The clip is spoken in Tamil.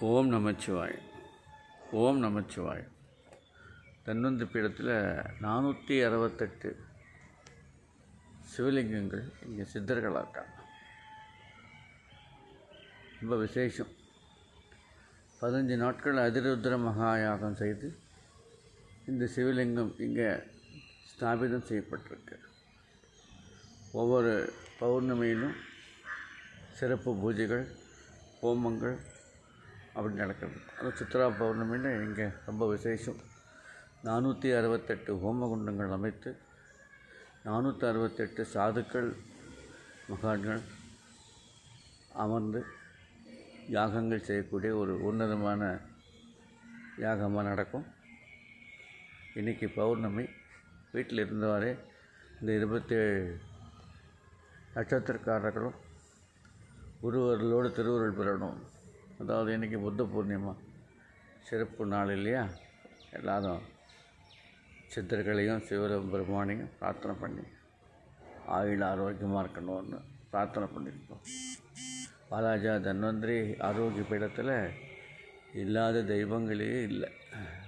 ஓம் நமச்சிவாய் ஓம் நமச்சிவாய் தன்வந்தி பீடத்தில் நானூற்றி அறுபத்தெட்டு சிவலிங்கங்கள் இங்கே சித்தர்களாக இருக்காங்க ரொம்ப விசேஷம் பதினஞ்சு நாட்கள் அதிருத்ர மகாயாகம் செய்து இந்த சிவலிங்கம் இங்கே ஸ்தாபிதம் செய்யப்பட்டிருக்கு ஒவ்வொரு பௌர்ணமியிலும் சிறப்பு பூஜைகள் ஹோமங்கள் அப்படி நடக்கிறது அது சித்ரா பௌர்ணமியில் இங்கே ரொம்ப விசேஷம் நானூற்றி அறுபத்தெட்டு ஹோமகுண்டங்கள் அமைத்து நானூற்றி அறுபத்தெட்டு சாதுக்கள் மகான்கள் அமர்ந்து யாகங்கள் செய்யக்கூடிய ஒரு உன்னதமான யாகமாக நடக்கும் இன்றைக்கி பௌர்ணமி வீட்டில் இருந்தவாறே இந்த இருபத்தேழு நட்சத்திரக்காரர்களும் குருவர்களோடு திருவருள் பெறணும் அதாவது இன்றைக்கி புத்த பூர்ணிமா சிறப்பு நாள் இல்லையா எல்லாரும் சித்தர்களையும் சிவரம் பெருமானையும் பிரார்த்தனை பண்ணி ஆயுள் ஆரோக்கியமாக இருக்கணும்னு பிரார்த்தனை பண்ணியிருக்கோம் பாலாஜா தன்வந்திரி ஆரோக்கிய பீடத்தில் இல்லாத தெய்வங்களே இல்லை